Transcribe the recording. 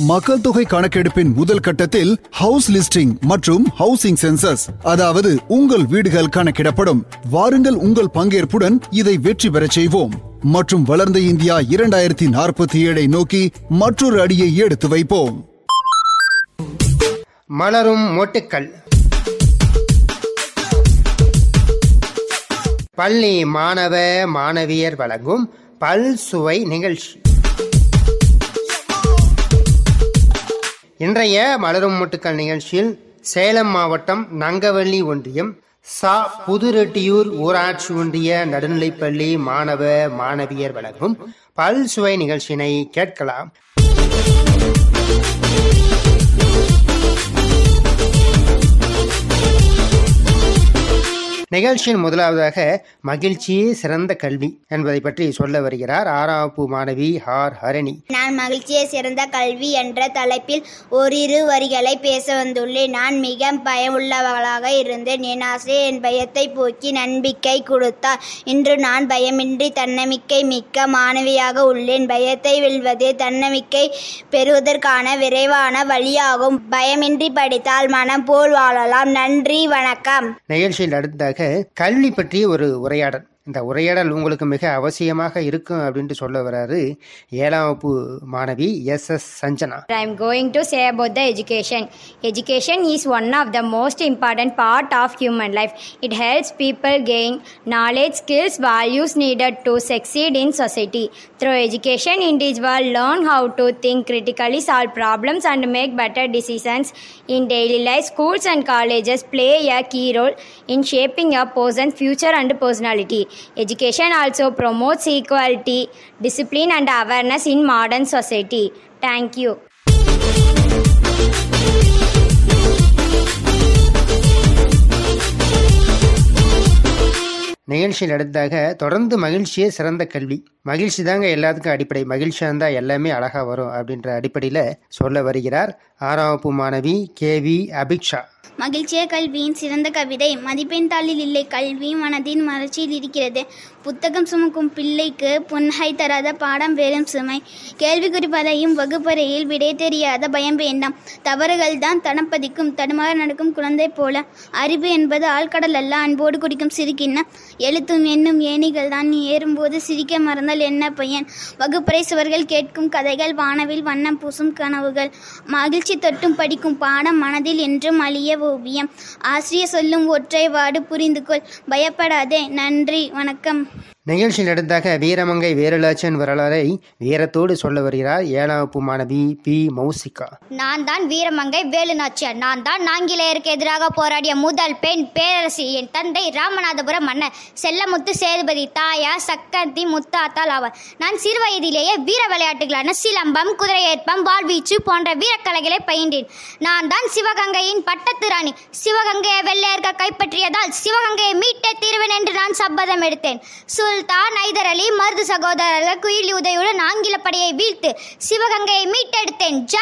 மக்கள் தொகை கணக்கெடுப்பின் முதல் கட்டத்தில் ஹவுஸ் லிஸ்டிங் மற்றும் ஹவுசிங் சென்சஸ் அதாவது உங்கள் வீடுகள் கணக்கிடப்படும் வாருங்கள் உங்கள் பங்கேற்புடன் இதை வெற்றி பெறச் செய்வோம் மற்றும் வளர்ந்த இந்தியா இரண்டாயிரத்தி நாற்பத்தி ஏழை நோக்கி மற்றொரு அடியை எடுத்து வைப்போம் மலரும் மொட்டுக்கள் பள்ளி மாணவ மாணவியர் வழங்கும் பல் சுவை நிகழ்ச்சி இன்றைய மலரும் மொட்டுக்கள் நிகழ்ச்சியில் சேலம் மாவட்டம் நங்கவள்ளி ஒன்றியம் சா புதுரெட்டியூர் ஊராட்சி ஒன்றிய நடுநிலைப்பள்ளி மாணவ மாணவியர் வழங்கும் பல் சுவை நிகழ்ச்சியினை கேட்கலாம் நிகழ்ச்சியின் முதலாவதாக மகிழ்ச்சியே சிறந்த கல்வி என்பதை பற்றி சொல்ல வருகிறார் ஆறாவப்பு மாணவி ஹார் ஹரணி நான் மகிழ்ச்சியை சிறந்த கல்வி என்ற தலைப்பில் ஓரிரு வரிகளை பேச வந்துள்ளேன் நான் மிக பயமுள்ளவளாக இருந்தேன் என் ஆசை என் பயத்தை போக்கி நம்பிக்கை கொடுத்தார் இன்று நான் பயமின்றி தன்னம்பிக்கை மிக்க மாணவியாக உள்ளேன் பயத்தை வெல்வதே தன்னம்பிக்கை பெறுவதற்கான விரைவான வழியாகும் பயமின்றி படித்தால் மனம் போல் வாழலாம் நன்றி வணக்கம் நிகழ்ச்சியில் அடுத்ததாக கல்வி பற்றி ஒரு உரையாடல் இந்த உரையாடல் உங்களுக்கு மிக அவசியமாக இருக்கும் அப்படின்ட்டு சொல்ல வராரு ஏழாம் வகுப்பு மாணவி S S Sanjana I am going to say about the education. Education is one of the most important part of human life. It helps people gain knowledge, skills, values needed to succeed in society. Through education, individuals learn how to think critically, solve problems, and make better decisions in daily life. Schools and colleges play a key role in shaping a person's future and personality. Education also promotes equality, discipline, and awareness in modern society. Thank you. நிகழ்ச்சியில் அடுத்ததாக தொடர்ந்து மகிழ்ச்சியே சிறந்த கல்வி மகிழ்ச்சி தாங்க எல்லாத்துக்கும் அடிப்படை மகிழ்ச்சியாக இருந்தால் எல்லாமே அழகாக வரும் அப்படின்ற அடிப்படையில் சொல்ல வருகிறார் ஆறாம் வகுப்பு மாணவி கே வி அபிக்ஷா மகிழ்ச்சிய கல்வியின் சிறந்த கவிதை மதிப்பெண் தாளில் இல்லை கல்வி மனதின் மலர்ச்சியில் இருக்கிறது புத்தகம் சுமக்கும் பிள்ளைக்கு புன்னகை தராத பாடம் வெறும் சுமை கேள்வி குறிப்பதையும் வகுப்பறையில் விடை தெரியாத பயம் வேண்டாம் தவறுகள் தான் தனப்பதிக்கும் தடுமாற நடக்கும் குழந்தை போல அறிவு என்பது ஆழ்கடல் அல்ல அன்போடு குடிக்கும் சிரிக்கின்ன எழுத்தும் எண்ணும் ஏணிகள் தான் நீ ஏறும்போது சிரிக்க மறந்தால் என்ன பையன் வகுப்பறை சுவர்கள் கேட்கும் கதைகள் வானவில் வண்ணம் பூசும் கனவுகள் மகிழ்ச்சி தொட்டும் படிக்கும் பாடம் மனதில் என்றும் அழிய ஓவியம் ஆசிரியர் சொல்லும் ஒற்றை வாடு புரிந்து கொள் பயப்படாதே நன்றி வணக்கம் நிகழ்ச்சியில் அடுத்ததாக வீரமங்கை வீரலாச்சன் வரலாறை வீரத்தோடு சொல்ல வருகிறார் ஏழாம் வகுப்பு மாணவி பி மௌசிகா நான் தான் வீரமங்கை வேலுநாச்சியார் நான் தான் ஆங்கிலேயருக்கு எதிராக போராடிய முதல் பெண் பேரரசி என் தந்தை ராமநாதபுரம் மன்னர் செல்லமுத்து சேதுபதி தாயார் சக்கந்தி முத்தாத்தால் ஆவார் நான் சிறு வயதிலேயே வீர விளையாட்டுகளான சிலம்பம் குதிரையேற்பம் வாழ்வீச்சு போன்ற வீரக்கலைகளை பயின்றேன் நான் தான் சிவகங்கையின் பட்டத்து ராணி சிவகங்கையை வெள்ளையர்கள் கைப்பற்றியதால் சிவகங்கையை மீட்டே தீர்வேன் என்று நான் சபதம் எடுத்தேன் சுல்தான் ஐதர் அலி மருது சகோதரர்கள் குயிலி உதவியுடன் ஆங்கில படையை வீழ்த்து சிவகங்கையை மீட்டெடுத்தேன்